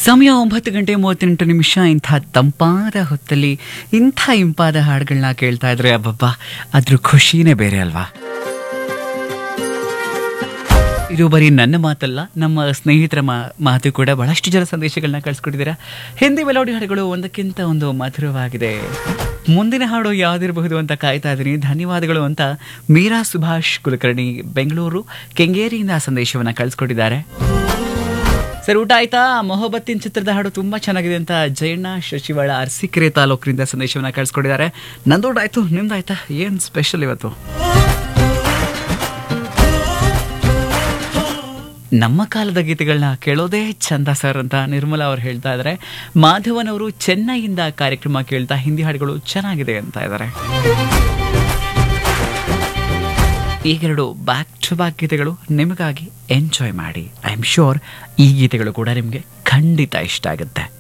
ಸಮಯ ಒಂಬತ್ತು ಗಂಟೆ ಮೂವತ್ತೆಂಟು ನಿಮಿಷ ಇಂಥ ತಂಪಾದ ಹೊತ್ತಲ್ಲಿ ಇಂಥ ಇಂಪಾದ ಹಾಡುಗಳನ್ನ ಕೇಳ್ತಾ ಇದ್ರೆ ಅಬ್ಬಬ್ಬಾ ಅದ್ರ ಖುಷಿನೇ ಬೇರೆ ಅಲ್ವಾ ಇದು ಬರೀ ನನ್ನ ಮಾತಲ್ಲ ನಮ್ಮ ಸ್ನೇಹಿತರ ಮಾ- ಮಾತು ಕೂಡ ಬಹಳಷ್ಟು ಜನ ಸಂದೇಶಗಳನ್ನ ಕಳಿಸ್ಕೊಟ್ಟಿದ್ದೀರಾ ಹಿಂದಿ ಮೆಲೋಡಿ ಹಾಡುಗಳು ಒಂದಕ್ಕಿಂತ ಒಂದು ಮಧುರವಾಗಿದೆ ಮುಂದಿನ ಹಾಡು ಯಾವ್ದಿರಬಹುದು ಅಂತ ಕಾಯ್ತಾ ಇದ್ದೀನಿ ಧನ್ಯವಾದಗಳು ಅಂತ ಮೀರಾ ಸುಭಾಷ್ ಕುಲಕರ್ಣಿ ಬೆಂಗಳೂರು ಕೆಂಗೇರಿಯಿಂದ ಸಂದೇಶವನ್ನ ಕಳಿಸ್ಕೊಟ್ಟಿದ್ದಾರೆ ಸರ್ ಊಟ ಆಯ್ತಾ ಮೊಹಬತ್ತಿನ ಚಿತ್ರದ ಹಾಡು ತುಂಬಾ ಚೆನ್ನಾಗಿದೆ ಅಂತ ಜಯಣ್ಣ ಶಶಿವಾಳ ಅರಸೀಕೆರೆ ತಾಲೂಕಿನಿಂದ ಸಂದೇಶವನ್ನ ಕಳಿಸ್ಕೊಟ್ಟಿದ್ದಾರೆ ನಂದು ಊಟ ಆಯ್ತು ನಿಮ್ದಾಯ್ತಾ ಏನ್ ಸ್ಪೆಷಲ್ ಇವತ್ತು ನಮ್ಮ ಕಾಲದ ಗೀತೆಗಳನ್ನ ಕೇಳೋದೇ ಚಂದ ಸರ್ ಅಂತ ನಿರ್ಮಲಾ ಅವ್ರು ಹೇಳ್ತಾ ಇದ್ದಾರೆ ಮಾಧವನ್ ಅವರು ಚೆನ್ನೈಯಿಂದ ಕಾರ್ಯಕ್ರಮ ಕೇಳ್ತಾ ಹಿಂದಿ ಹಾಡುಗಳು ಚೆನ್ನಾಗಿದೆ ಅಂತ ಇದ್ದಾರೆ ಈಗೆರಡು ಬ್ಯಾಕ್ ಟು ಬ್ಯಾಕ್ ಗೀತೆಗಳು ನಿಮಗಾಗಿ ಎಂಜಾಯ್ ಮಾಡಿ ಐ ಆಮ್ ಶ್ಯೂರ್ ಈ ಗೀತೆಗಳು ಕೂಡ ನಿಮಗೆ ಖಂಡಿತ ಇಷ್ಟ ಆಗುತ್ತೆ